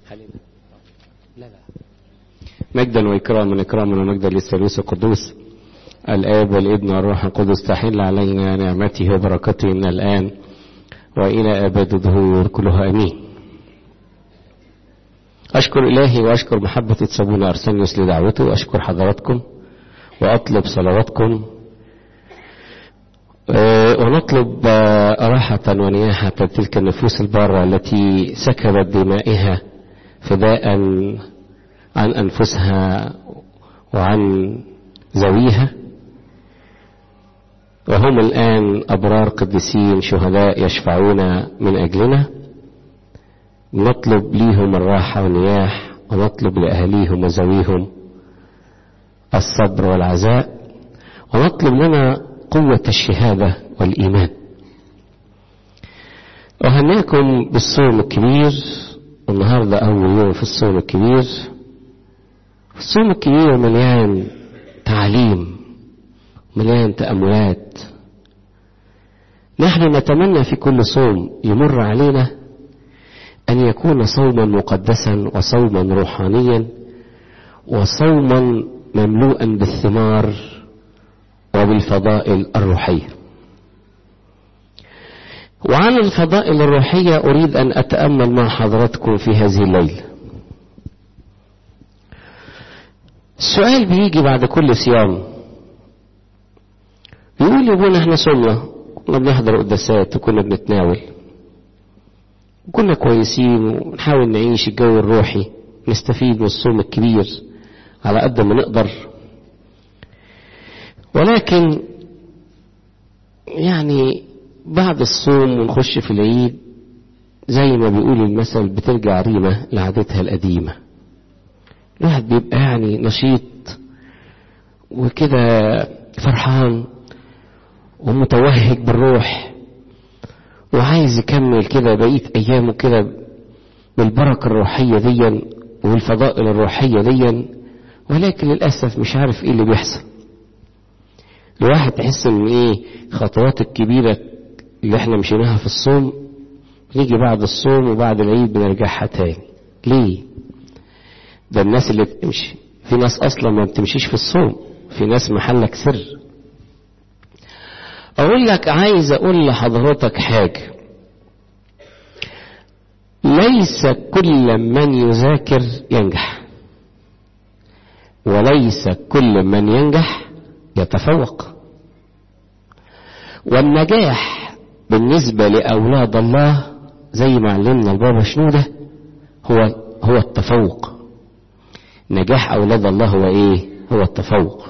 خلينا لا لا مجدا واكراما اكراما ومجدا للثالوث القدوس الاب والابن والروح القدس تحل علينا نعمته وبركته من الان والى ابد الظهور كلها امين اشكر الهي واشكر محبه صابونا ارسنيوس لدعوته واشكر حضراتكم واطلب صلواتكم ونطلب راحة ونياحة تلك النفوس البارة التي سكبت دمائها فداء عن أنفسها وعن ذويها وهم الآن أبرار قديسين شهداء يشفعون من أجلنا نطلب ليهم الراحة والنياح ونطلب لأهليهم وذويهم الصبر والعزاء ونطلب لنا قوة الشهادة والإيمان أهنيكم بالصوم الكبير النهاردة أول يوم في الصوم الكبير الصوم الكبير مليان تعليم مليان تأملات نحن نتمنى في كل صوم يمر علينا أن يكون صوما مقدسا وصوما روحانيا وصوما مملوءا بالثمار وبالفضائل الروحية وعن الفضائل الروحية أريد أن أتأمل مع حضراتكم في هذه الليلة السؤال بيجي بعد كل صيام بيقول يا احنا صمنا كنا بنحضر قداسات وكنا بنتناول وكنا كويسين ونحاول نعيش الجو الروحي نستفيد من الصوم الكبير على قد ما نقدر ولكن يعني بعد الصوم ونخش في العيد زي ما بيقول المثل بترجع ريمة لعادتها القديمة الواحد بيبقى يعني نشيط وكده فرحان ومتوهج بالروح وعايز يكمل كده بقية أيامه كده بالبركة الروحية ديا والفضائل الروحية ديا ولكن للأسف مش عارف ايه اللي بيحصل الواحد تحس ان ايه خطوات الكبيرة اللي احنا مشيناها في الصوم نيجي بعد الصوم وبعد العيد بنرجعها تاني ليه ده الناس اللي بتمشي في ناس اصلا ما بتمشيش في الصوم في ناس محلك سر اقول لك عايز اقول لحضرتك حاجة ليس كل من يذاكر ينجح وليس كل من ينجح يتفوق والنجاح بالنسبة لأولاد الله زي ما علمنا البابا شنودة هو هو التفوق نجاح أولاد الله هو إيه؟ هو التفوق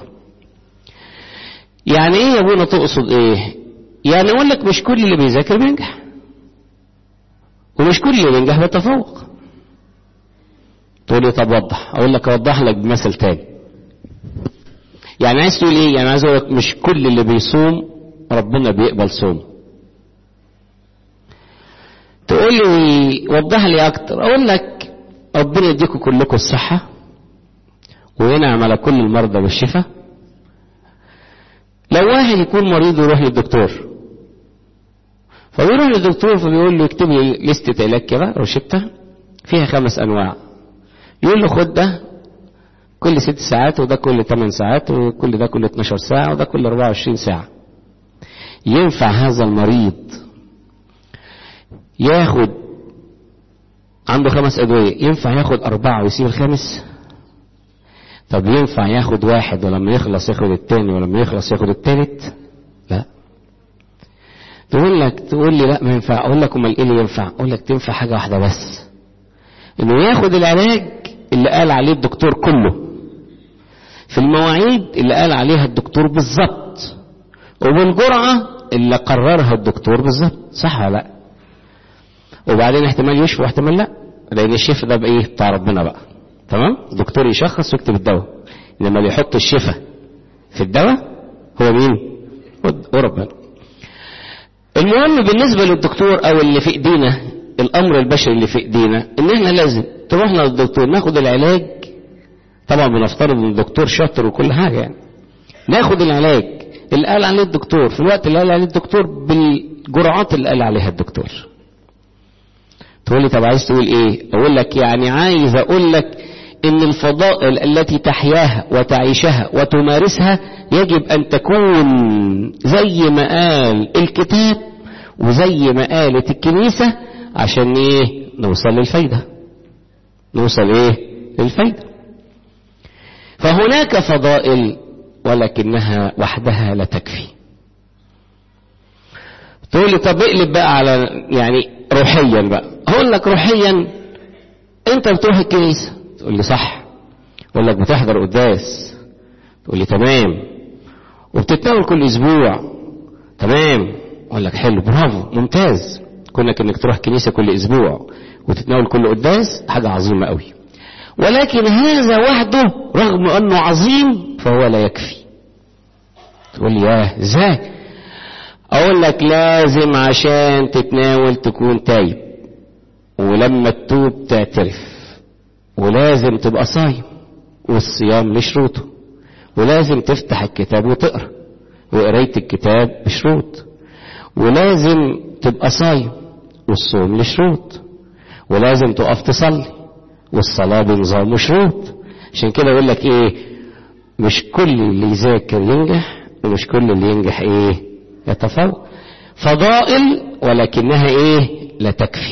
يعني إيه يا أبونا تقصد إيه؟ يعني أقول لك مش كل اللي بيذاكر بينجح ومش كل اللي بينجح بيتفوق تقول لي طب وضح أقول لك أوضح لك بمثل تاني يعني عايز تقول ايه يعني عايز اقول لك مش كل اللي بيصوم ربنا بيقبل صوم تقول لي وضح لي اكتر اقول لك ربنا يديكم كلكم الصحة وينعم على كل المرضى بالشفاء لو واحد يكون مريض ويروح للدكتور فبيروح للدكتور فبيقول له اكتب لي لستة علاج كده روشتة فيها خمس انواع يقول له خد ده كل ست ساعات وده كل 8 ساعات وكل ده كل 12 ساعة وده كل 24 ساعة ينفع هذا المريض ياخد عنده خمس أدوية ينفع ياخد أربعة ويسيب الخامس طب ينفع ياخد واحد ولما يخلص ياخد التاني ولما يخلص ياخد التالت لا تقول لك تقول لي لا ما ينفع اقول لك امال ايه اللي ينفع اقول لك تنفع حاجه واحده بس انه ياخد العلاج اللي قال عليه الدكتور كله في المواعيد اللي قال عليها الدكتور بالظبط وبالجرعة اللي قررها الدكتور بالظبط صح ولا لا وبعدين احتمال يشفى واحتمال لا لان الشفاء ده بايه بتاع ربنا بقى تمام الدكتور يشخص ويكتب الدواء انما اللي يحط الشفاء في الدواء هو مين هو ربنا المهم بالنسبة للدكتور او اللي في ايدينا الامر البشري اللي في ايدينا ان احنا لازم تروح للدكتور ناخد العلاج طبعا بنفترض ان الدكتور شاطر وكل حاجه يعني ناخد العلاج اللي قال عليه الدكتور في الوقت اللي قال عليه الدكتور بالجرعات اللي قال عليها الدكتور تقول لي طب عايز تقول ايه اقول لك يعني عايز اقول لك ان الفضائل التي تحياها وتعيشها وتمارسها يجب ان تكون زي ما قال الكتاب وزي ما قالت الكنيسة عشان ايه نوصل للفايدة نوصل ايه للفايدة فهناك فضائل ولكنها وحدها لا تكفي تقول لي طب اقلب بقى على يعني روحيا بقى هقول لك روحيا انت بتروح الكنيسة تقول لي صح اقول لك بتحضر قداس تقول لي تمام وبتتناول كل اسبوع تمام اقول لك حلو برافو ممتاز كونك انك تروح كنيسة كل اسبوع وتتناول كل قداس حاجة عظيمة قوي ولكن هذا وحده رغم انه عظيم فهو لا يكفي تقول لي ياه ازاي اقول لك لازم عشان تتناول تكون تايب ولما تتوب تعترف ولازم تبقى صايم والصيام لشروطه ولازم تفتح الكتاب وتقرا وقرايه الكتاب بشروط ولازم تبقى صايم والصوم لشروط ولازم تقف تصلي والصلاه بنظام وشروط عشان كده يقول لك ايه مش كل اللي يذاكر ينجح ومش كل اللي ينجح ايه يتفوق فضائل ولكنها ايه لا تكفي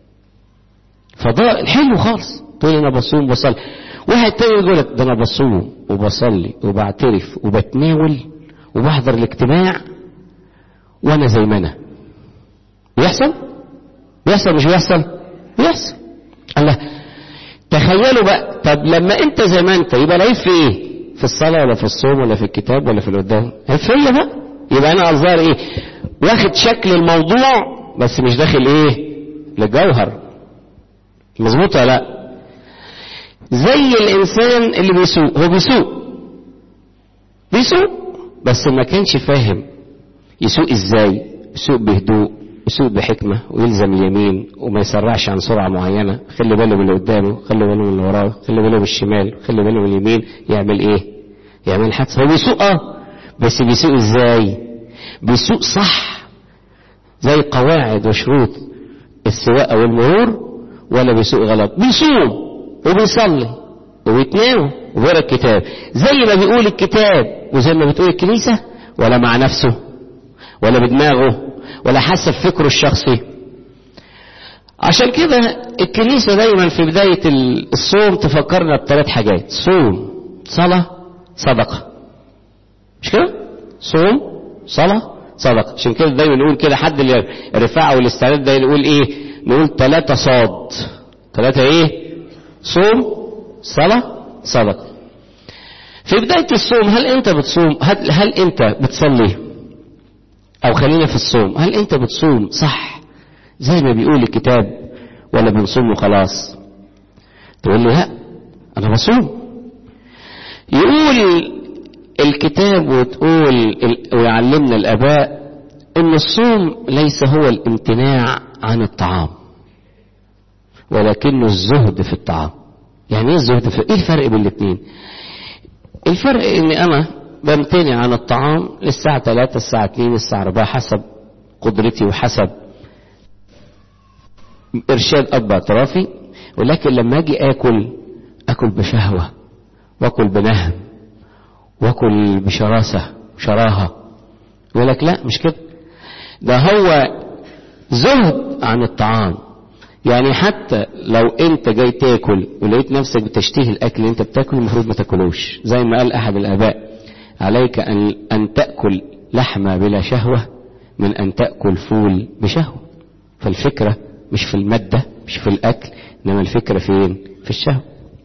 فضائل حلو خالص تقول انا بصوم وبصلي واحد تاني يقول لك ده انا بصوم وبصلي وبعترف وبتناول وبحضر الاجتماع وانا زي ما انا بيحصل بيحصل مش بيحصل بيحصل الله تخيلوا بقى طب لما انت زي ما انت يبقى العيب في ايه في الصلاة ولا في الصوم ولا في الكتاب ولا في القدام عيب فيا بقى يبقى انا الظاهر ايه واخد شكل الموضوع بس مش داخل ايه للجوهر مظبوط ولا لا زي الانسان اللي بيسوق هو بيسوق بيسوق بس ما كانش فاهم يسوق ازاي يسوق بهدوء يسوق بحكمة ويلزم اليمين وما يسرعش عن سرعة معينة خلي باله من اللي قدامه خلي باله من اللي وراه خلي باله من الشمال خلي باله من اليمين يعمل ايه يعمل حادثة هو بيسوق اه بس بيسوق ازاي بيسوق صح زي قواعد وشروط السواقة والمرور ولا بيسوق غلط بيصوم وبيصلي وبيتناول وبيقرا الكتاب زي ما بيقول الكتاب وزي ما بتقول الكنيسة ولا مع نفسه ولا بدماغه ولا حسب فكره الشخصي عشان كده الكنيسة دايما في بداية الصوم تفكرنا بثلاث حاجات صوم صلاة صدقة مش كده صوم صلاة صدقة عشان كده دايما نقول كده حد الرفاعة والاستعداد ده يقول ايه نقول ثلاثة صاد ثلاثة ايه صوم صلاة صدقة في بداية الصوم هل انت بتصوم هل, هل انت بتصلي او خلينا في الصوم هل انت بتصوم صح زي ما بيقول الكتاب ولا بنصوم وخلاص تقول له لا انا بصوم يقول الكتاب وتقول ويعلمنا الاباء ان الصوم ليس هو الامتناع عن الطعام ولكنه الزهد في الطعام يعني ايه الزهد في ايه الفرق بين الاثنين الفرق ان انا بمتنع عن الطعام للساعة 3 الساعة 2 الساعة 4 حسب قدرتي وحسب ارشاد اب اطرافي ولكن لما اجي اكل اكل بشهوة واكل بنهم واكل بشراسة شراهة يقول لك لا مش كده ده هو زهد عن الطعام يعني حتى لو انت جاي تاكل ولقيت نفسك بتشتهي الاكل اللي انت بتاكله المفروض ما تاكلوش زي ما قال احد الاباء عليك ان ان تاكل لحمه بلا شهوه من ان تاكل فول بشهوه فالفكره مش في الماده مش في الاكل انما الفكره فين في الشهوه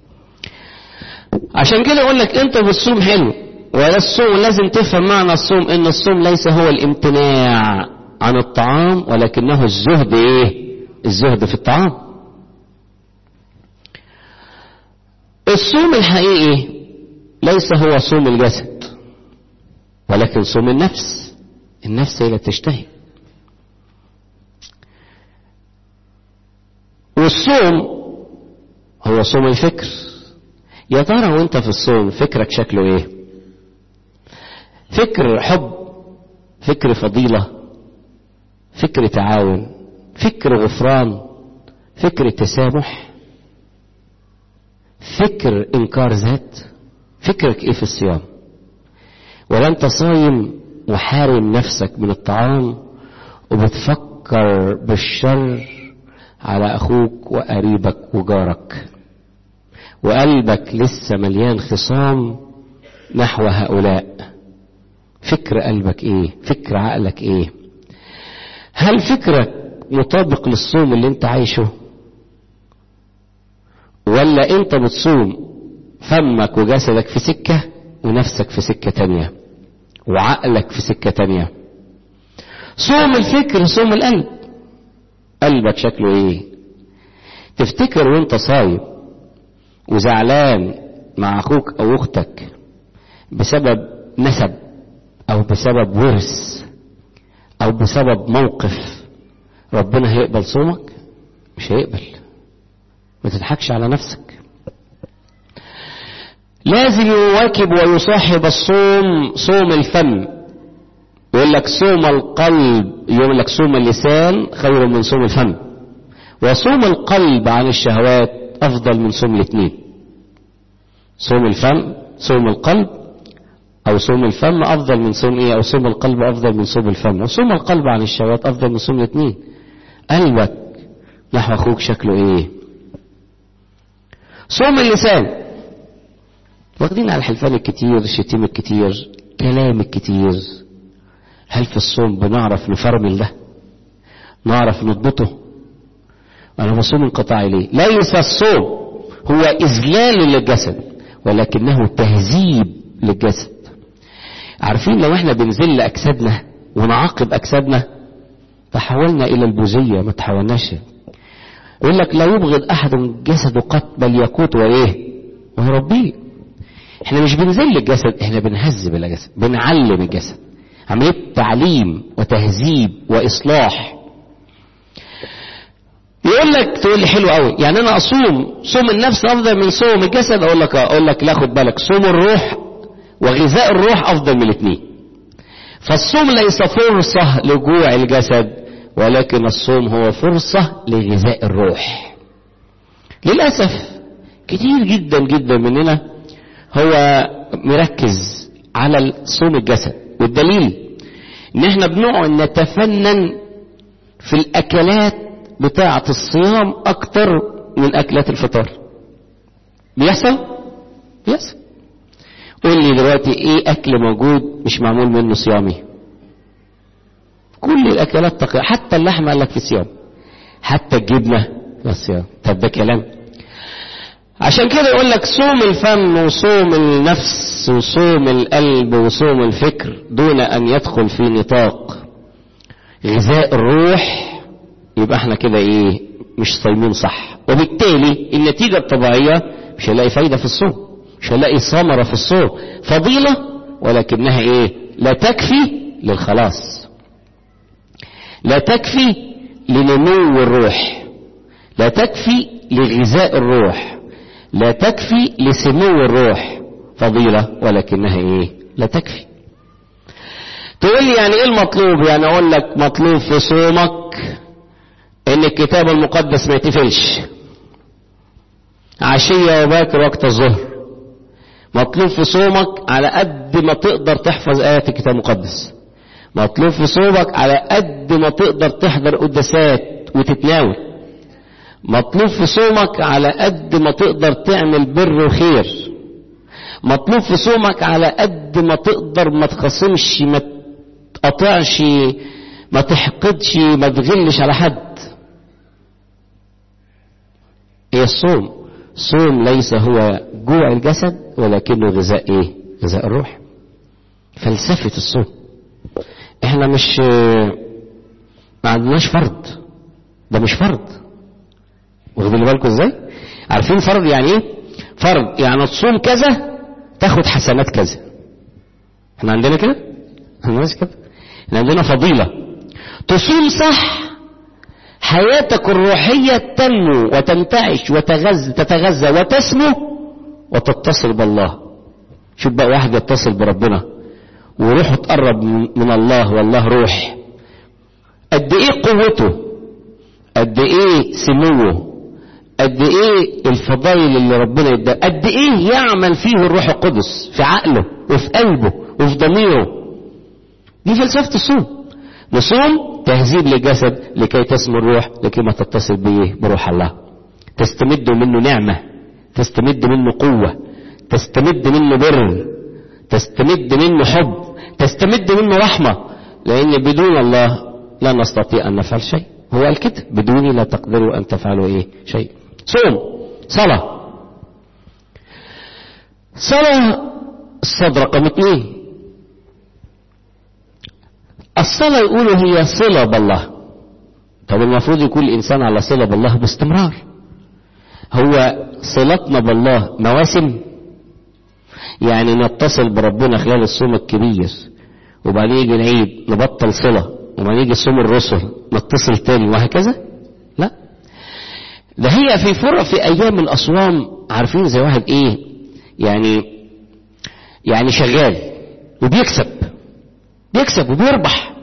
عشان كده اقول لك انت بالصوم حلو ولا الصوم لازم تفهم معنى الصوم ان الصوم ليس هو الامتناع عن الطعام ولكنه الزهد ايه الزهد في الطعام الصوم الحقيقي ليس هو صوم الجسد ولكن صوم النفس النفس هي اللي تشتهي والصوم هو صوم الفكر يا ترى وانت في الصوم فكرك شكله ايه فكر حب فكر فضيلة فكر تعاون فكر غفران فكر التسامح فكر انكار ذات فكرك ايه في الصيام ولا انت صايم وحارم نفسك من الطعام وبتفكر بالشر على اخوك وقريبك وجارك وقلبك لسه مليان خصام نحو هؤلاء فكر قلبك ايه فكر عقلك ايه هل فكرك مطابق للصوم اللي انت عايشه ولا انت بتصوم فمك وجسدك في سكة ونفسك في سكة تانية وعقلك في سكة تانية صوم الفكر صوم القلب قلبك شكله ايه تفتكر وانت صايم وزعلان مع اخوك او اختك بسبب نسب او بسبب ورث او بسبب موقف ربنا هيقبل صومك مش هيقبل ما تضحكش على نفسك لازم يواكب ويصاحب الصوم صوم الفم يقول لك صوم القلب يقول لك صوم اللسان خير من صوم الفم وصوم القلب عن الشهوات افضل من صوم الاثنين صوم الفم صوم القلب او صوم الفم افضل من صوم ايه او صوم القلب افضل من صوم الفم وصوم القلب عن الشهوات افضل من صوم الاثنين قلبك نحو اخوك شكله ايه صوم اللسان واخدين على الحلفان الكتير الشتيم الكتير كلام الكتير هل في الصوم بنعرف نفرمل ده نعرف نضبطه انا بصوم انقطاعي ليه ليس الصوم هو اذلال للجسد ولكنه تهذيب للجسد عارفين لو احنا بنذل اجسادنا ونعاقب اجسادنا تحولنا الى البوذيه ما تحولناش يقول لك لا يبغض احد جسده قط بل يقوت وايه ويربيه احنا مش بنذل الجسد احنا بنهذب الجسد بنعلم الجسد عمليه تعليم وتهذيب واصلاح يقول لك تقول لي حلو قوي يعني انا اصوم صوم النفس افضل من صوم الجسد اقول لك اقول لك لا خد بالك صوم الروح وغذاء الروح افضل من الاثنين فالصوم ليس فرصه لجوع الجسد ولكن الصوم هو فرصه لغذاء الروح للاسف كتير جدا جدا مننا هو مركز على صوم الجسد والدليل ان احنا بنقعد نتفنن في الاكلات بتاعة الصيام اكتر من اكلات الفطار بيحصل بيحصل قول لي دلوقتي ايه اكل موجود مش معمول منه صيامي كل الاكلات تقريبا حتى اللحمه قال لك في صيام حتى الجبنه في صيام طب ده كلام عشان كده يقول لك صوم الفم وصوم النفس وصوم القلب وصوم الفكر دون ان يدخل في نطاق غذاء الروح يبقى احنا كده ايه مش صايمين صح وبالتالي النتيجة الطبيعية مش هنلاقي فايدة في الصوم مش هنلاقي ثمرة في الصوم فضيلة ولكنها ايه لا تكفي للخلاص لا تكفي لنمو الروح لا تكفي لغذاء الروح لا تكفي لسمو الروح فضيلة ولكنها ايه لا تكفي تقول لي يعني ايه المطلوب يعني اقول لك مطلوب في صومك ان الكتاب المقدس ما يتفلش عشية وباكر وقت الظهر مطلوب في صومك على قد ما تقدر تحفظ آيات الكتاب المقدس مطلوب في صومك على قد ما تقدر تحضر قداسات وتتناول مطلوب في صومك على قد ما تقدر تعمل بر وخير مطلوب في صومك على قد ما تقدر ما تخصمش ما تقطعش ما تحقدش ما تغلش على حد ايه الصوم صوم ليس هو جوع الجسد ولكنه غذاء ايه غذاء الروح فلسفة الصوم احنا مش ما عندناش فرض ده مش فرض واخدين بالكم ازاي عارفين فرض يعني ايه فرض يعني تصوم كذا تاخد حسنات كذا احنا عندنا كده احنا عندنا كده احنا عندنا فضيلة تصوم صح حياتك الروحية تنمو وتنتعش وتغذى تتغذى وتسمو وتتصل بالله شوف بقى واحد يتصل بربنا وروحه تقرب من الله والله روح قد ايه قوته قد ايه سموه قد ايه الفضائل اللي ربنا اداها قد ايه يعمل فيه الروح القدس في عقله وفي قلبه وفي ضميره دي فلسفة الصوم نصوم تهذيب للجسد لكي تسمو الروح لكي ما تتصل به بروح الله تستمد منه نعمة تستمد منه قوة تستمد منه بر تستمد منه حب تستمد منه رحمة لأن بدون الله لا نستطيع أن نفعل شيء هو قال كده بدوني لا تقدروا أن تفعلوا إيه شيء صوم صلاة صلاة الصد رقم اثنين الصلاة يقولوا هي صلة بالله طب المفروض يكون الإنسان على صلة بالله باستمرار هو صلتنا بالله مواسم يعني نتصل بربنا خلال الصوم الكبير وبعدين يجي العيد نبطل صلة وبعدين يجي صوم الرسل نتصل تاني وهكذا لا ده هي في فرق في أيام الأصوام عارفين زي واحد إيه يعني يعني شغال وبيكسب بيكسب وبيربح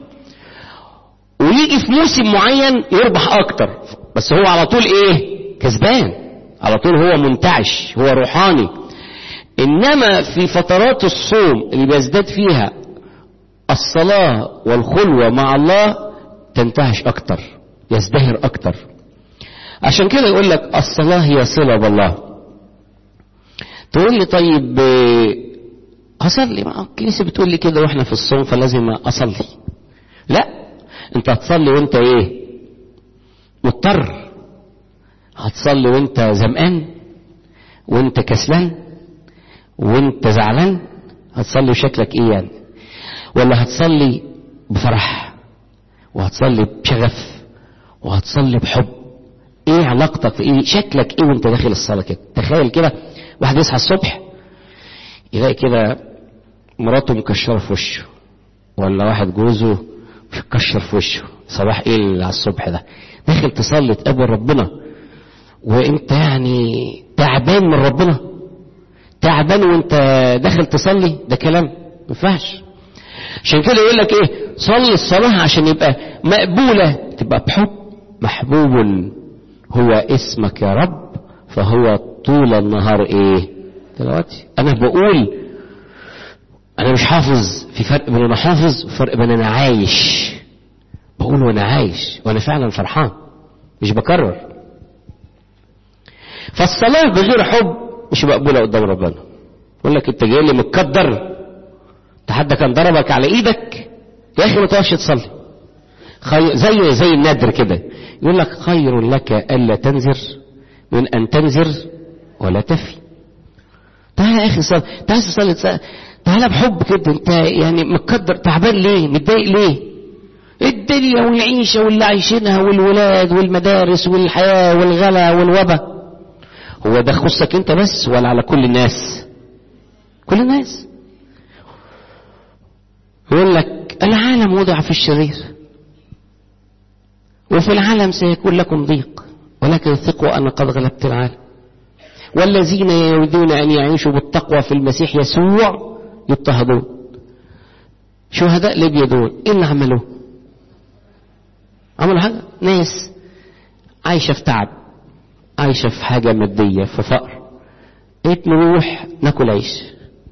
ويجي في موسم معين يربح اكتر بس هو على طول ايه كسبان على طول هو منتعش هو روحاني انما في فترات الصوم اللي بيزداد فيها الصلاة والخلوة مع الله تنتعش اكتر يزدهر اكتر عشان كده يقول لك الصلاة هي صلة بالله تقول لي طيب اصلي ما الكنيسه بتقول لي كده واحنا في الصوم فلازم اصلي لا انت هتصلي وانت ايه مضطر هتصلي وانت زمقان وانت كسلان وانت زعلان هتصلي وشكلك ايه يعني ولا هتصلي بفرح وهتصلي بشغف وهتصلي بحب ايه علاقتك ايه شكلك ايه وانت داخل الصلاه كده تخيل كده واحد يصحى الصبح يلاقي كده مراته مكشره في وشه ولا واحد جوزه مكشر في وشه صباح ايه اللي على الصبح ده داخل تصلي تقابل ربنا وانت يعني تعبان من ربنا تعبان وانت داخل تصلي ده كلام ما ينفعش عشان كده يقول لك ايه صلي الصلاه عشان يبقى مقبوله تبقى بحب محبوب هو اسمك يا رب فهو طول النهار ايه دلوقتي انا بقول انا مش حافظ في فرق بين انا حافظ وفرق بين انا عايش بقول وانا عايش وانا فعلا فرحان مش بكرر فالصلاة بغير حب مش مقبولة قدام ربنا يقول لك انت جاي لي متقدر انت حد كان ضربك على ايدك يا اخي ما تقفش تصلي خي... زي زي النادر كده يقول لك خير لك الا تنذر من ان تنذر ولا تفي تعالى يا اخي صلي تعالى تصلي تعالى بحب كده انت يعني متقدر تعبان ليه متضايق ليه الدنيا والعيشة واللي عايشينها والولاد والمدارس والحياة والغلا والوبا هو ده خصك انت بس ولا على كل الناس كل الناس يقول لك العالم وضع في الشرير وفي العالم سيكون لكم ضيق ولكن ثقوا أنا قد غلبت العالم والذين يريدون أن يعيشوا بالتقوى في المسيح يسوع يضطهدون شهداء ليبيا دول ايه اللي عملوه عملوا حاجة ناس عايشة في تعب عايشة في حاجة مادية في فقر ايه نروح ناكل عيش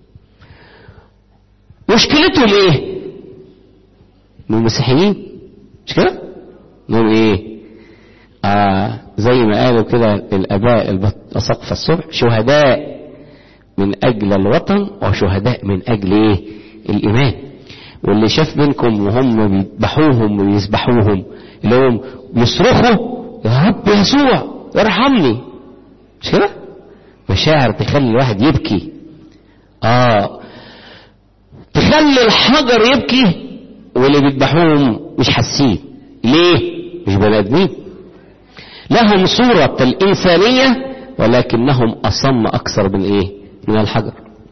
مشكلتهم ايه انهم مسيحيين مش كده انهم ايه آه زي ما قالوا كده الاباء الاساقفه الصبح شهداء من اجل الوطن وشهداء من اجل ايه الايمان واللي شاف منكم وهم بيذبحوهم ويذبحوهم اللي هم يصرخوا يا رب يسوع ارحمني مش كده مشاعر تخلي الواحد يبكي اه تخلي الحجر يبكي واللي بيذبحوهم مش حاسين ليه مش بني ادمين لهم صورة الإنسانية ولكنهم أصم أكثر من إيه؟ من الحجر.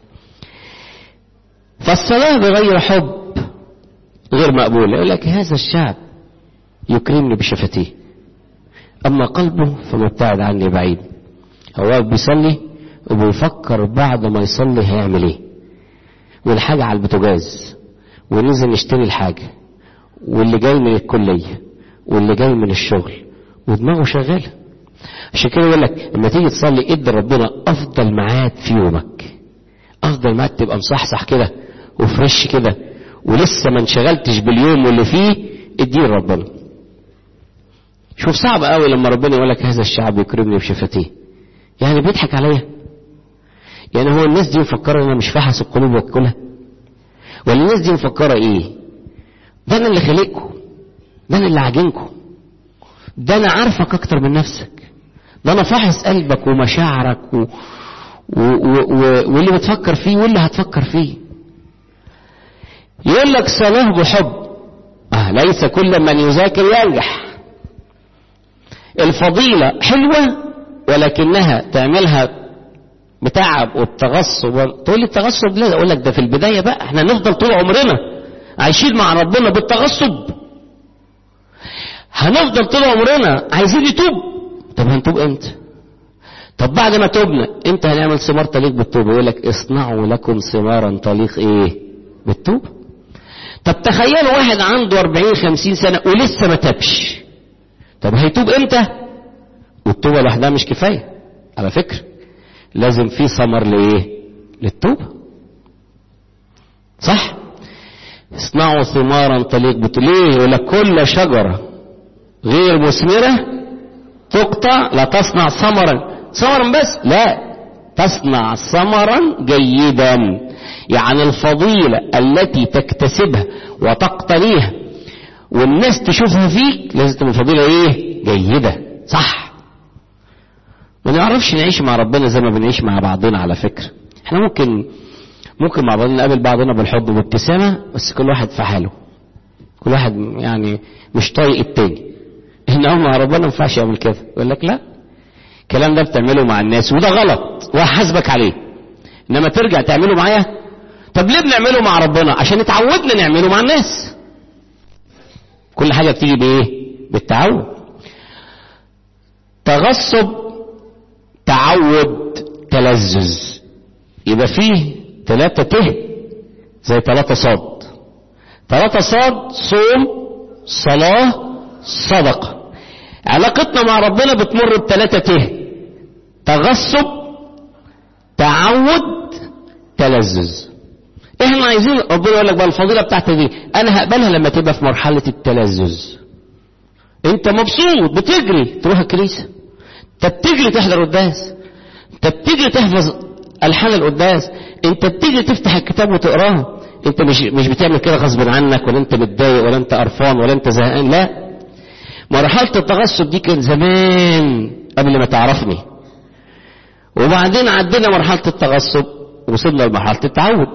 فالصلاة بغير حب غير مقبولة، يقول لك هذا الشعب يكرمني بشفتيه. أما قلبه فمبتعد عني بعيد. هو بيصلي وبيفكر بعد ما يصلي هيعمل إيه. والحاجة على البوتاجاز وننزل نشتري الحاجة واللي جاي من الكلية واللي جاي من الشغل ودماغه شغالة عشان كده يقول لك لما تيجي تصلي ادي ربنا افضل ميعاد في يومك افضل ميعاد تبقى مصحصح كده وفريش كده ولسه ما انشغلتش باليوم واللي فيه اديه لربنا شوف صعب قوي لما ربنا يقول لك هذا الشعب يكرمني بشفتيه يعني بيضحك عليا يعني هو الناس دي مفكره ان انا مش فحص القلوب واكلها ولا الناس دي مفكره ايه ده انا اللي خلقكم ده انا اللي عاجنكم ده انا عارفك اكتر من نفسك ده انا فاحص قلبك ومشاعرك و... و... و... و... واللي بتفكر فيه واللي هتفكر فيه يقول لك صلاه بحب آه ليس كل من يذاكر ينجح الفضيلة حلوة ولكنها تعملها بتعب والتغصب تقول لي التغصب لا اقول لك ده في البداية بقى احنا نفضل طول عمرنا عايشين مع ربنا بالتغصب هنفضل طول عمرنا عايزين نتوب طب هنتوب امتى طب بعد ما توبنا امتى هنعمل ثمار طليق بالتوبه يقول لك اصنعوا لكم ثمارا طليق ايه بالتوبه طب تخيلوا واحد عنده 40 50 سنه ولسه ما تابش طب هيتوب امتى والتوبه لوحدها مش كفايه على فكره لازم في ثمر لايه للتوبه صح اصنعوا ثمارا تليق بتليه يقول لك كل شجره غير مثمره تقطع لا تصنع ثمرا ثمرا بس لا تصنع ثمرا جيدا يعني الفضيله التي تكتسبها وتقتنيها والناس تشوفها فيك لازم تبقى فضيلة ايه جيدة صح ما نعرفش نعيش مع ربنا زي ما بنعيش مع بعضنا على فكرة احنا ممكن ممكن مع بعضنا نقابل بعضنا بالحب وابتسامة بس كل واحد في حاله كل واحد يعني مش طايق التاني انما مع ربنا ما ينفعش يعمل كده يقول لك لا الكلام ده بتعمله مع الناس وده غلط وهحاسبك عليه انما ترجع تعمله معايا طب ليه بنعمله مع ربنا عشان اتعودنا نعمله مع الناس كل حاجة بتيجي بإيه؟ بالتعود. تغصب تعود تلذذ. يبقى فيه ثلاثة ته زي ثلاثة صاد. ثلاثة صاد صوم صلاة صدقة. علاقتنا مع ربنا بتمر بثلاثة ته. تغصب تعود تلذذ. احنا عايزين ربنا يقول لك بقى الفضيله بتاعتي دي انا هقبلها لما تبقى في مرحله التلذذ انت مبسوط بتجري تروح الكنيسه انت بتجري تحضر قداس انت بتجري تحفظ الحان القداس انت بتجري تفتح الكتاب وتقراه انت مش مش بتعمل كده غصب عنك ولا انت متضايق ولا انت قرفان ولا انت زهقان لا مرحله التغصب دي كانت زمان قبل ما تعرفني وبعدين عدينا مرحله التغصب وصلنا لمرحله التعود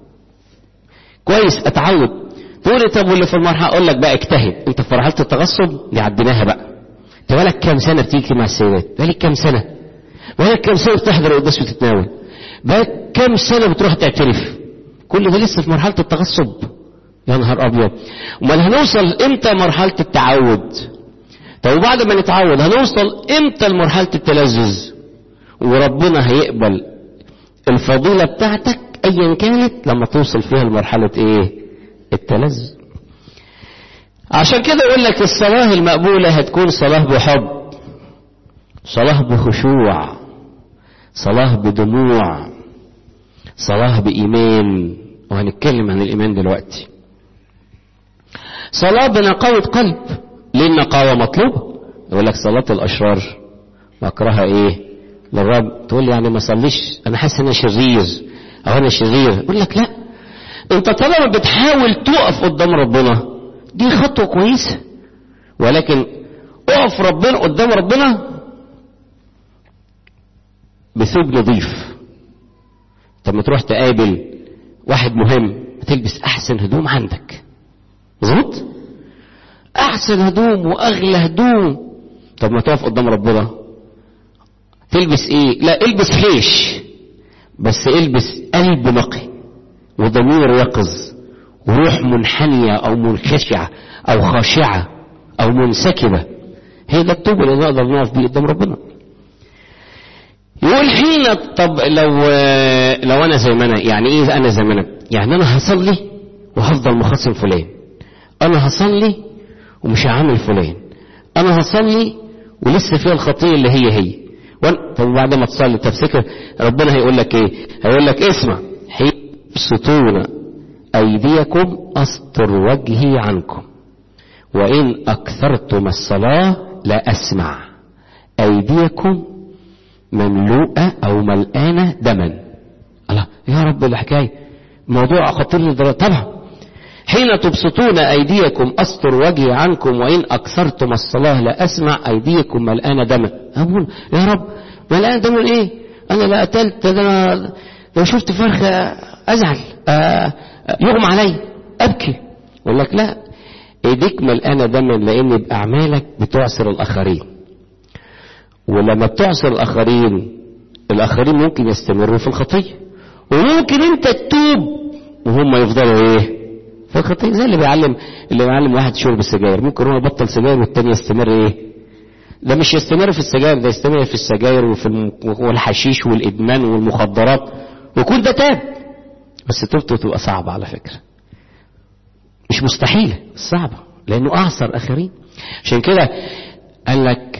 كويس اتعود تقول لي طب واللي في المرحله اقول لك بقى اجتهد انت في مرحله التغصب دي عديناها بقى انت بقالك كام سنه بتيجي مع السيدات بقالك كام سنه بقالك كام سنه بتحضر القداس وتتناول بقالك كام سنه بتروح تعترف كل ده لسه في مرحله التغصب يا نهار ابيض امال هنوصل امتى مرحله التعود طب وبعد ما نتعود هنوصل امتى لمرحله التلذذ وربنا هيقبل الفضيله بتاعتك ايا كانت لما توصل فيها لمرحله ايه التلذذ عشان كده يقول لك الصلاه المقبوله هتكون صلاه بحب صلاه بخشوع صلاه بدموع صلاه بايمان وهنتكلم عن الايمان دلوقتي صلاه بنقاوه قلب ليه النقاوه مطلوبه يقول لك صلاه الاشرار مكرها ايه للرب تقول لي يعني ما صليش انا حاسس ان انا شرير او انا شرير يقول لك لا انت طالما بتحاول تقف قدام ربنا دي خطوه كويسه ولكن اقف ربنا قدام ربنا بثوب نظيف طب ما تروح تقابل واحد مهم تلبس احسن هدوم عندك مظبوط احسن هدوم واغلى هدوم طب ما تقف قدام ربنا تلبس ايه لا البس خيش بس البس قلب نقي وضمير يقظ وروح منحنية أو منخشعة أو خاشعة أو منسكبة هي ده التوبة اللي نقدر نقف بيه قدام ربنا يقول حين طب لو لو انا زي ما انا يعني ايه انا زي ما انا يعني انا هصلي وهفضل مخاصم فلان انا هصلي ومش هعامل فلان انا هصلي ولسه فيها الخطيه اللي هي هي وأن- طب وبعد ما تصلي تفتكر ربنا هيقول لك ايه هيقول لك اسمع حين تبسطون ايديكم استر وجهي عنكم وان اكثرتم الصلاه لا اسمع ايديكم مملوءه او ملآنه دما الله يا رب الحكايه موضوع خطير للدرجه طبعا حين تبسطون أيديكم أستر وجهي عنكم وإن أكثرتم الصلاة لا أسمع أيديكم ملآنة دما أقول يا رب ملآنة دما إيه أنا لا قتلت ده أنا لو شفت فرخة أزعل آه، يغمى علي أبكي يقول لك لا ايديك ملقانه دما لان باعمالك بتعسر الاخرين ولما بتعسر الاخرين الاخرين ممكن يستمروا في الخطيه وممكن انت تتوب وهم يفضلوا ايه في الخطيه زي اللي بيعلم اللي بيعلم واحد شرب السجاير ممكن هو يبطل سجاير والتاني يستمر ايه ده مش يستمر في السجاير ده يستمر في السجاير وفي الم... والحشيش والادمان والمخدرات ويكون ده تاب بس توبته تبقى صعبه على فكره مش مستحيله صعبه لانه اعصر اخرين عشان كده قال لك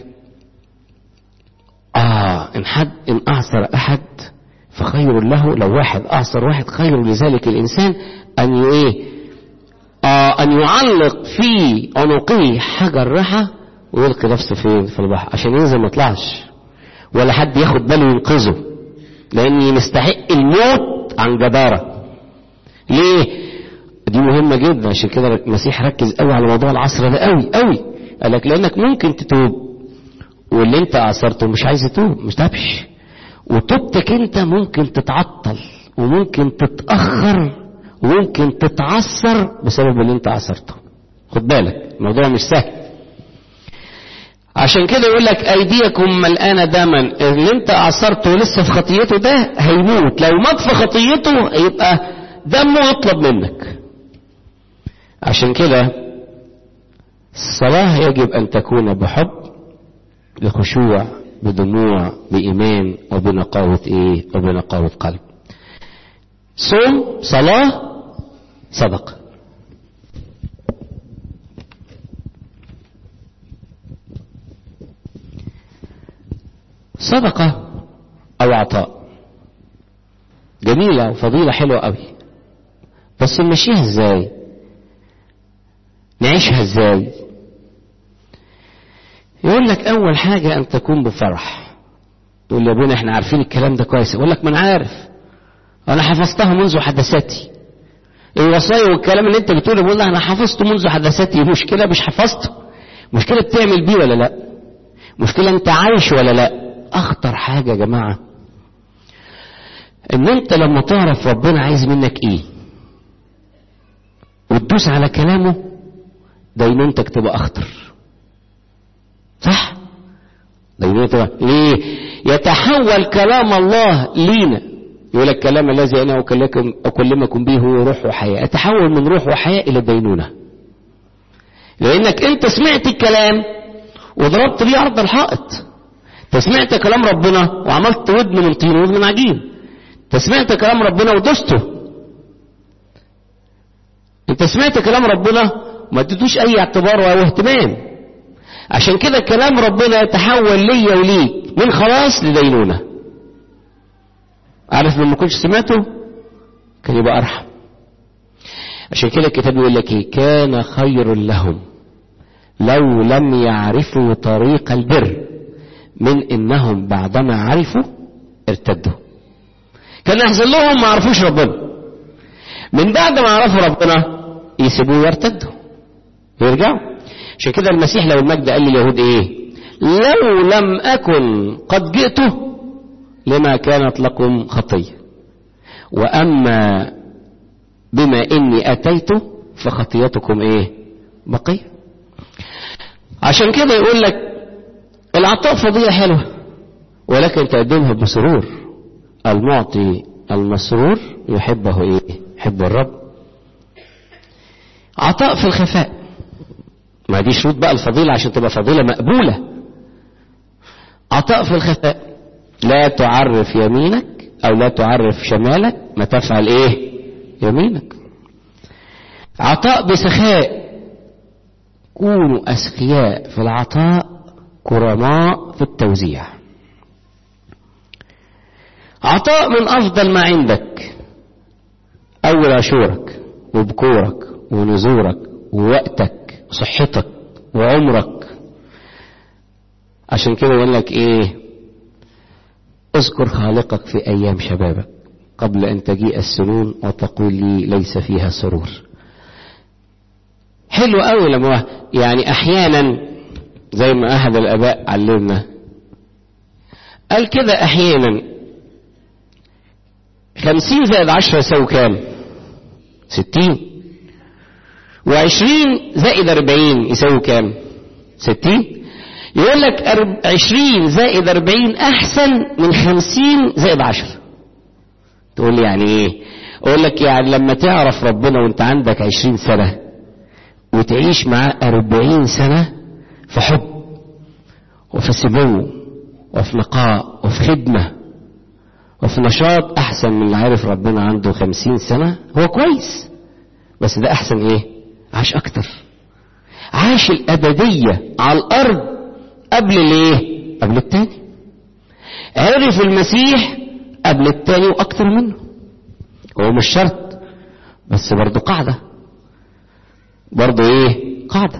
اه ان حد ان اعصر احد فخير له لو واحد اعصر واحد خير لذلك الانسان ان ي- ايه آه ان يعلق في عنقه حجر رحى ويلقي نفسه فين في البحر عشان ينزل ما يطلعش ولا حد ياخد باله ينقذه لان يستحق الموت عن جداره ليه دي مهمه جدا عشان كده المسيح ركز قوي على موضوع العصر ده قوي قوي قال لك لانك ممكن تتوب واللي انت عصرته مش عايز يتوب مش تبش وتوبتك انت ممكن تتعطل وممكن تتاخر وممكن تتعثر بسبب اللي انت عصرته خد بالك الموضوع مش سهل عشان كده يقول لك ايديكم ملقانه دما اللي انت عصرته لسه في خطيته ده هيموت لو مات في خطيته يبقى دمه يطلب منك عشان كده الصلاه يجب ان تكون بحب بخشوع بدموع بإيمان وبنقاوة إيه وبنقاوة قلب صوم صلاة صدقة صدقة أو عطاء جميلة وفضيلة حلوة قوي بس نمشيها ازاي نعيشها ازاي يقول لك اول حاجة ان تكون بفرح تقول لي يا ابونا احنا عارفين الكلام ده كويس يقول لك ما انا عارف انا حفظتها منذ حدثاتي الوصايا والكلام اللي انت بتقوله بقول انا حفظته منذ حدثاتي مشكلة مش حفظته مشكلة بتعمل بيه ولا لا مشكلة انت عايش ولا لا اخطر حاجة يا جماعة ان انت لما تعرف ربنا عايز منك ايه وتدوس على كلامه دينونتك تبقى اخطر صح دينونتك ليه يتحول كلام الله لينا يقول لك كلام الذي انا اكلمكم اكلمكم به هو روح وحياه يتحول من روح وحياه الى دينونه لانك انت سمعت الكلام وضربت بيه عرض الحائط انت سمعت كلام ربنا وعملت ودن من طين وودن من عجين انت سمعت كلام ربنا ودسته انت سمعت كلام ربنا وما اديتوش اي اعتبار او اهتمام عشان كده كلام ربنا يتحول ليا وليك من خلاص لدينونه عارف لما كنتش سمعته كان يبقى ارحم عشان كده الكتاب يقول لك ايه كان خير لهم لو لم يعرفوا طريق البر من انهم بعدما عرفوا ارتدوا كان احسن لهم ما عرفوش ربنا من بعد ما عرفوا ربنا يسيبوه يرتدوا يرجعوا عشان كده المسيح لو المجد قال لليهود ايه لو لم اكن قد جئت لما كانت لكم خطيه واما بما اني اتيت فخطيتكم ايه بقيه عشان كده يقول لك العطاء فضيله حلوه ولكن تقدمها بسرور المعطي المسرور يحبه ايه يحب الرب عطاء في الخفاء ما دي شروط بقى الفضيلة عشان تبقى فضيلة مقبولة عطاء في الخفاء لا تعرف يمينك او لا تعرف شمالك ما تفعل ايه يمينك عطاء بسخاء كونوا أسخياء في العطاء كرماء في التوزيع عطاء من أفضل ما عندك أول عشورك وبكورك ونزورك ووقتك وصحتك وعمرك عشان كده يقول لك ايه اذكر خالقك في ايام شبابك قبل ان تجيء السنون وتقول لي ليس فيها سرور حلو قوي لما يعني احيانا زي ما احد الاباء علمنا قال كده احيانا خمسين زائد عشرة يساوي كام ستين وعشرين زائد أربعين يساوي كام ستين يقول لك عشرين زائد أربعين أحسن من خمسين زائد عشرة تقول لي يعني إيه أقول لك يعني لما تعرف ربنا وانت عندك عشرين سنة وتعيش معاه أربعين سنة في حب وفي سمو وفي نقاء وفي خدمة وفي نشاط أحسن من اللي عارف ربنا عنده خمسين سنة هو كويس بس ده أحسن إيه عاش أكتر عاش الأبدية على الأرض قبل الإيه قبل التاني عرف المسيح قبل التاني وأكتر منه هو مش شرط بس برضه قاعدة برضه إيه قاعدة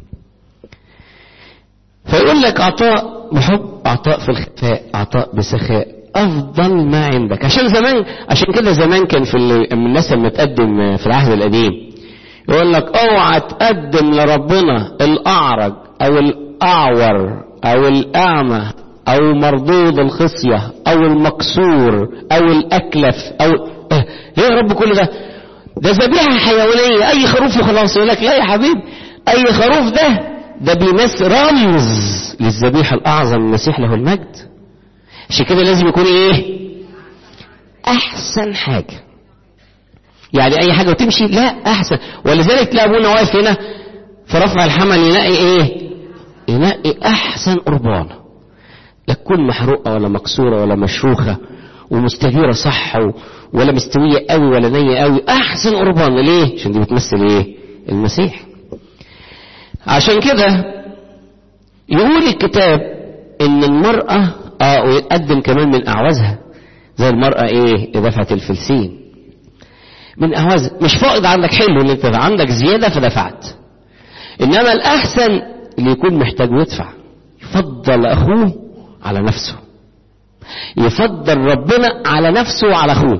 فيقول لك عطاء بحب عطاء في الخفاء عطاء بسخاء افضل ما عندك عشان زمان عشان كده زمان كان في الناس لما تقدم في العهد القديم يقول لك اوعى تقدم لربنا الاعرج او الاعور او الاعمى او مردود الخصيه او المكسور او الاكلف او إيه ليه يا رب كل ده ده ذبيحه حيوانيه اي خروف وخلاص يقول لك لا يا حبيبي اي خروف ده ده بيمثل رمز للذبيحه الاعظم المسيح له المجد عشان كده لازم يكون ايه احسن حاجة يعني اي حاجة وتمشي لا احسن ولذلك تلاقي ابونا واقف هنا في رفع الحمل يلاقي ايه يلاقي احسن قربانة لا تكون محروقة ولا مكسورة ولا مشروخة ومستديرة صح ولا مستوية قوي ولا نية قوي احسن قربانة ليه عشان دي بتمثل ايه المسيح عشان كده يقول الكتاب ان المرأة اه ويقدم كمان من اعوازها زي المرأة ايه دفعت الفلسين من اعوازها مش فائض عندك حلو ان انت عندك زيادة فدفعت انما الاحسن اللي يكون محتاج يدفع يفضل اخوه على نفسه يفضل ربنا على نفسه وعلى اخوه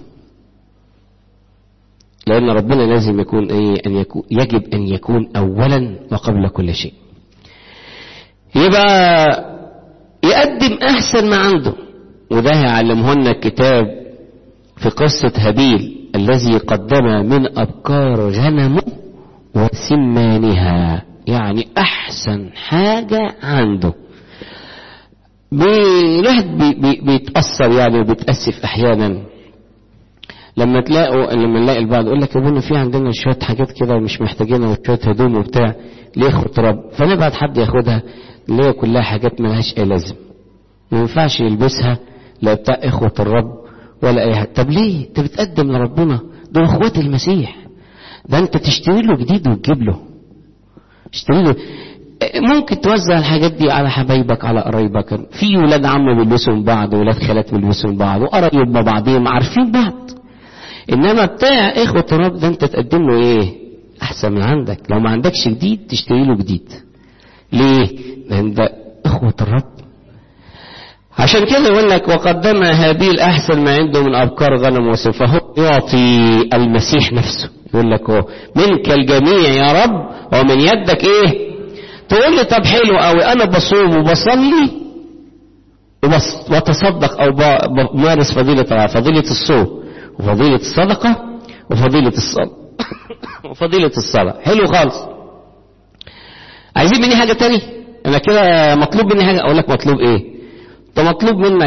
لان ربنا لازم يكون ايه ان يكون يجب ان يكون اولا وقبل كل شيء يبقى يقدم احسن ما عنده وده هيعلمه لنا الكتاب في قصة هابيل الذي قدم من ابكار غنمه وسمانها يعني احسن حاجة عنده الواحد بي بي بيتأثر يعني وبيتأسف احيانا لما تلاقوا لما نلاقي البعض يقول لك يا ابونا في عندنا شويه حاجات كده مش محتاجينها وشويه هدوم وبتاع ليه اخد رب فنبعت حد ياخدها اللي هي كلها حاجات ملهاش اي لازم ما ينفعش يلبسها لا بتاع اخوة الرب ولا اي حاجة طب ليه انت بتقدم لربنا دول اخوات المسيح ده انت تشتري له جديد وتجيب له اشتري له ممكن توزع الحاجات دي على حبايبك على قرايبك في ولاد عم بيلبسوا من بعض ولاد خالات بيلبسوا من بعض وقرايب مع بعضهم عارفين بعض انما بتاع اخوة الرب ده انت تقدم له ايه احسن من عندك لو ما عندكش جديد تشتري له جديد ليه لان ده اخوة الرب عشان كده يقول لك وقدم هابيل احسن ما عنده من ابكار غنم وسم فهو يعطي المسيح نفسه يقول لك هو منك الجميع يا رب ومن يدك ايه تقول لي طب حلو قوي انا بصوم وبصلي وبس وتصدق او بمارس فضيلة فضيلة الصوم وفضيلة الصدقة وفضيلة الصلاة وفضيلة الصلاة حلو خالص عايزين مني حاجة تاني انا كده مطلوب مني حاجة اقول لك مطلوب ايه ده مطلوب منك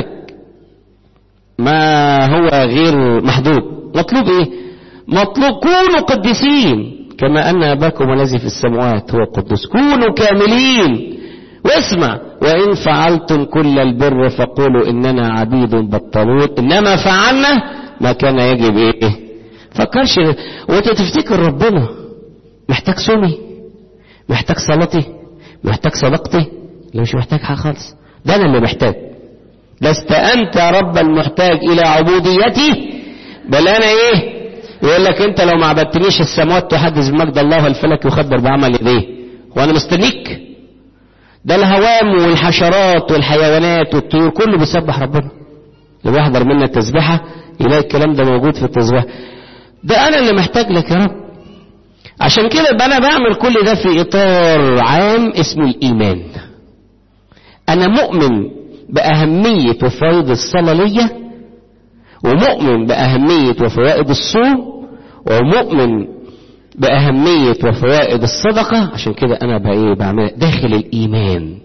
ما هو غير محدود مطلوب ايه مطلوب كونوا قديسين كما ان اباكم الذي في السماوات هو قدوس كونوا كاملين واسمع وان فعلتم كل البر فقولوا اننا عبيد بطلون انما فعلنا ما كان يجب ايه فكرش وانت تفتكر ربنا محتاج صومي محتاج صلاتي محتاج صدقتي لا مش محتاج حاجة خالص ده أنا اللي محتاج لست أنت يا رب المحتاج إلى عبوديتي بل أنا إيه يقول لك أنت لو ما عبدتنيش السماوات تحدث بمجد الله والفلك يخبر بعمل إيديه وأنا مستنيك ده الهوام والحشرات والحيوانات والطيور كله بيسبح ربنا اللي بيحضر منا التسبيحة يلاقي الكلام ده موجود في التسبيحة ده أنا اللي محتاج لك يا رب عشان كده يبقى أنا بعمل كل ده في إطار عام اسمه الإيمان أنا مؤمن بأهمية وفوائد الصلاة ليا ومؤمن بأهمية وفوائد الصوم ومؤمن بأهمية وفوائد الصدقة عشان كده أنا بقى إيه بعمل داخل الإيمان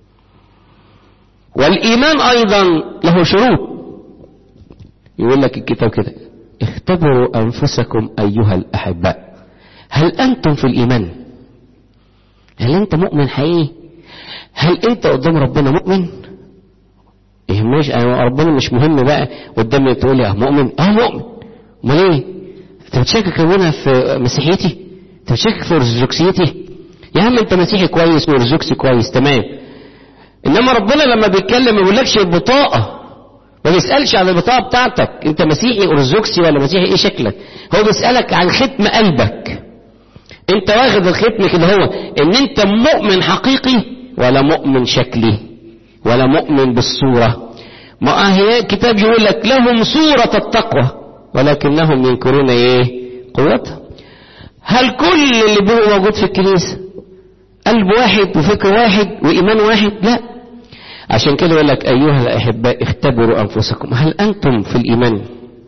والإيمان أيضا له شروط يقول لك الكتاب كده اختبروا أنفسكم أيها الأحباء هل أنتم في الإيمان هل أنت مؤمن حقيقي هل أنت قدام ربنا مؤمن يهمنيش أنا ربنا مش مهم بقى قدامي تقول لي اه مؤمن اه مؤمن امال ايه انت بتشكك ربنا في مسيحيتي انت بتشكك في ارثوذكسيتي يا عم انت مسيحي كويس وارثوذكسي كويس تمام انما ربنا لما بيتكلم ما بيقولكش البطاقه ما بيسالش عن البطاقه بتاعتك انت مسيحي ارثوذكسي ولا مسيحي ايه شكلك هو بيسالك عن ختم قلبك انت واخد الختم كده هو ان انت مؤمن حقيقي ولا مؤمن شكلي ولا مؤمن بالصورة ما هي كتاب يقول لك لهم صورة التقوى ولكنهم ينكرون ايه قوتها هل كل اللي بيبقوا موجود في الكنيسة قلب واحد وفكر واحد وإيمان واحد لا عشان كده يقول لك أيها الأحباء اختبروا أنفسكم هل أنتم في الإيمان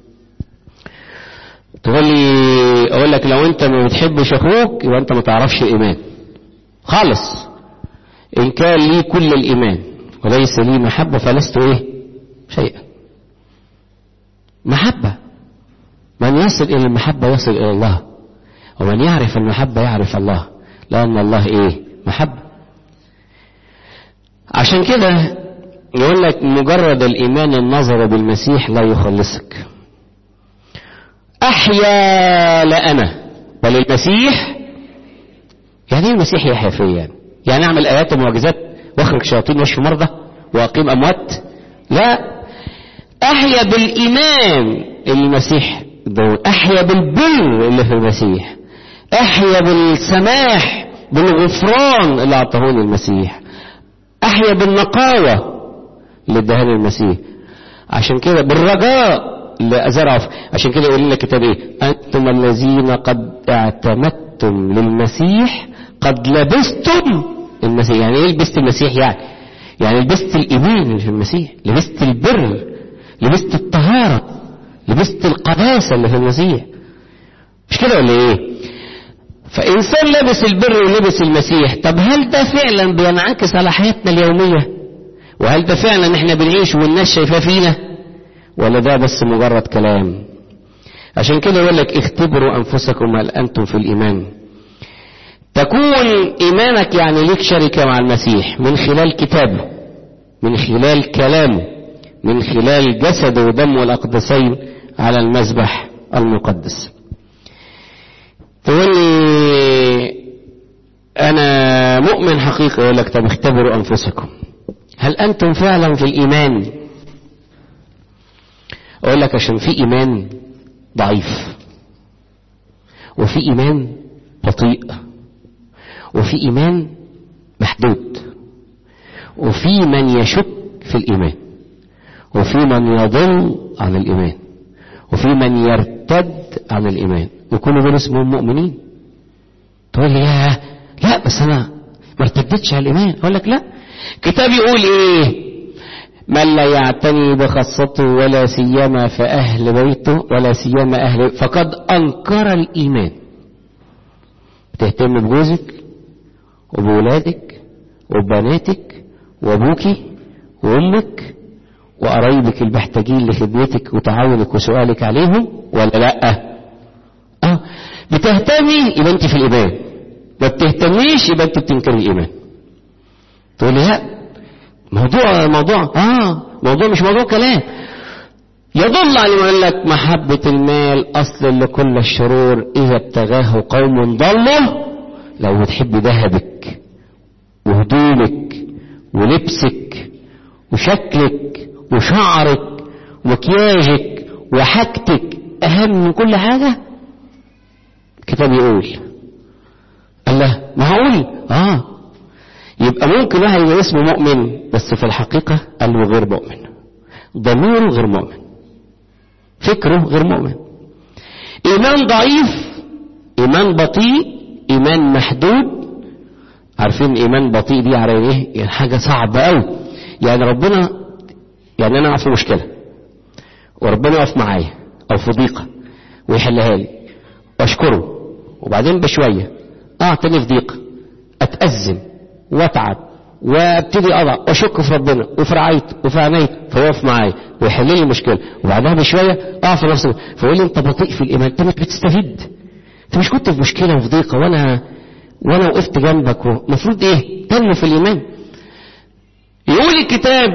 تقول لي أقول لك لو أنت ما بتحبش أخوك يبقى أنت ما تعرفش الإيمان خالص إن كان لي كل الإيمان وليس لي محبة فلست إيه شيئا محبة من يصل إلى المحبة يصل إلى الله ومن يعرف المحبة يعرف الله لأن الله إيه محبة عشان كده يقول لك مجرد الإيمان النظر بالمسيح لا يخلصك أحيا لا أنا بل المسيح يعني ايه المسيح يحيا فيا يعني يعني اعمل ايات ومعجزات واخرج شياطين واشفي مرضى واقيم اموات لا احيا بالايمان اللي المسيح دول احيا بالبر اللي في المسيح احيا بالسماح بالغفران اللي اعطاهوني المسيح احيا بالنقاوة اللي ادهاني المسيح عشان كده بالرجاء اللي ازرعه عشان كده يقول لنا الكتاب ايه انتم الذين قد اعتمدتم للمسيح قد لبستم المسيح يعني ايه لبست المسيح يعني يعني لبست الايمان اللي في المسيح لبست البر لبست الطهارة لبست القداسة اللي في المسيح مش كده ولا ايه فانسان لبس البر ولبس المسيح طب هل ده فعلا بينعكس على حياتنا اليومية وهل ده فعلا احنا بنعيش والناس شايفاه فينا ولا ده بس مجرد كلام عشان كده يقول لك اختبروا انفسكم هل انتم في الايمان تكون إيمانك يعني ليك شركة مع المسيح من خلال كتابه من خلال كلامه من خلال جسده ودمه الأقدسين على المذبح المقدس تقول لي أنا مؤمن حقيقي يقول لك طب اختبروا أنفسكم هل أنتم فعلا في الإيمان أقول لك عشان في إيمان ضعيف وفي إيمان بطيء وفي إيمان محدود وفي من يشك في الإيمان وفي من يضل عن الإيمان وفي من يرتد عن الإيمان وكل دول اسمهم مؤمنين تقول لي يا لا بس أنا ما ارتدتش على الإيمان أقول لك لا كتاب يقول إيه من لا يعتني بخاصته ولا سيما فأهل بيته ولا سيما أهل فقد أنكر الإيمان تهتم بجوزك وبولادك وبناتك وابوكي وامك وقرايبك المحتاجين لخدمتك وتعاونك وسؤالك عليهم ولا لا اه بتهتمي يبقى انت في الايمان ما بتهتميش يبقى انت بتنكر الايمان تقول لي لا موضوع موضوع اه موضوع مش موضوع كلام يدل على ما يقول لك محبة المال أصل لكل الشرور إذا ابتغاه قوم ضلوا لو بتحب ذهبك وهدومك ولبسك وشكلك وشعرك ومكياجك وحاجتك اهم من كل حاجة الكتاب يقول الله معقول اه يبقى ممكن واحد يبقى اسمه مؤمن بس في الحقيقة قلبه غير مؤمن ضميره غير مؤمن فكره غير مؤمن ايمان ضعيف ايمان بطيء ايمان محدود عارفين ايمان بطيء دي على ايه يعني حاجه صعبه قوي يعني ربنا يعني انا اقف في مشكله وربنا يقف معايا او في ضيقه ويحلها لي واشكره وبعدين بشويه اقع تاني في ضيقه اتازم واتعب وابتدي اضع واشك في ربنا وفي رعايته وفي عنايته فيقف معايا ويحل لي المشكله وبعدها بشويه اقع في نفس فيقول لي انت بطيء في الايمان انت مش بتستفيد انت مش كنت في مشكله وفي ضيقه وانا وانا وقفت جنبك المفروض ايه تنمو في الايمان يقول الكتاب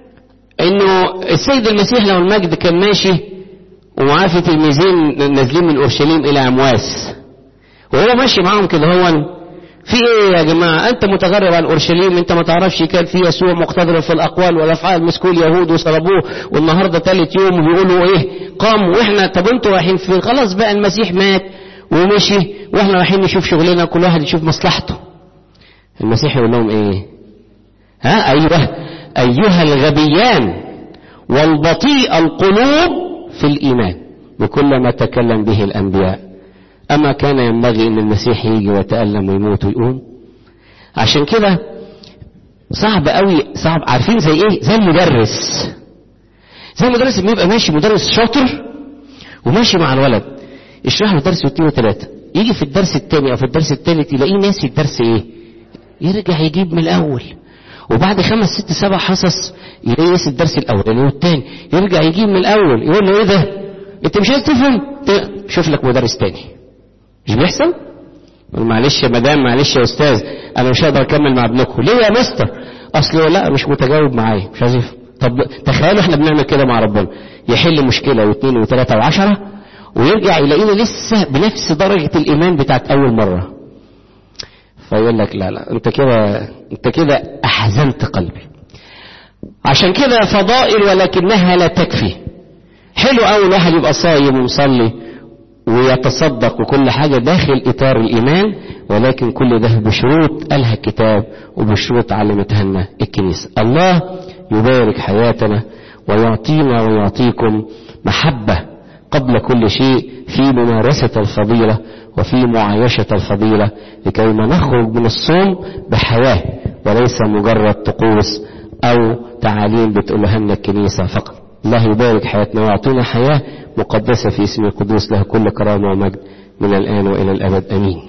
انه السيد المسيح له المجد كان ماشي ومعاه في تلميذين نازلين من اورشليم الى امواس وهو ماشي معاهم كده هو في ايه يا جماعه انت متغرب عن اورشليم انت ما تعرفش كان في يسوع مقتدر في الاقوال والافعال مسكوا اليهود وصلبوه والنهارده ثالث يوم بيقولوا ايه قام واحنا طب انتوا رايحين فين خلاص بقى المسيح مات ومشي واحنا رايحين نشوف شغلنا كل واحد يشوف مصلحته المسيح يقول لهم ايه ها ايوه ايها الغبيان والبطيء القلوب في الايمان بكل ما تكلم به الانبياء اما كان ينبغي ان المسيح يجي ويتالم ويموت ويقوم عشان كده صعب قوي صعب عارفين زي ايه زي المدرس زي المدرس اللي بيبقى ماشي مدرس شاطر وماشي مع الولد يشرح له درس واثنين وثلاثة يجي في الدرس الثاني او في الدرس الثالث يلاقيه ناسي الدرس ايه يرجع يجيب من الاول وبعد خمس ست سبع حصص يلاقيه ناسي الدرس الاولاني والثاني يرجع يجيب من الاول يقول له ايه ده انت مش عايز تفهم شوف لك مدرس تاني مش بيحصل معلش يا مدام معلش يا استاذ انا مش هقدر اكمل مع ابنكم ليه يا مستر اصل لا مش متجاوب معايا مش عايز يفهم طب تخيلوا احنا بنعمل كده مع ربنا يحل مشكله واثنين وثلاثه وعشره ويرجع يلاقينا لسه بنفس درجة الإيمان بتاعت أول مرة فيقول لك لا لا أنت كده أنت كده أحزنت قلبي عشان كده فضائل ولكنها لا تكفي حلو أوي الواحد يبقى صايم ومصلي ويتصدق وكل حاجة داخل إطار الإيمان ولكن كل ده بشروط قالها الكتاب وبشروط علمتها لنا الكنيسة الله يبارك حياتنا ويعطينا ويعطيكم محبة قبل كل شيء في ممارسة الفضيلة وفي معايشة الفضيلة لكي ما نخرج من الصوم بحياة وليس مجرد طقوس أو تعاليم بتقولها لنا الكنيسة فقط الله يبارك حياتنا ويعطينا حياة مقدسة في اسم القدوس له كل كرامة ومجد من الآن وإلى الأبد أمين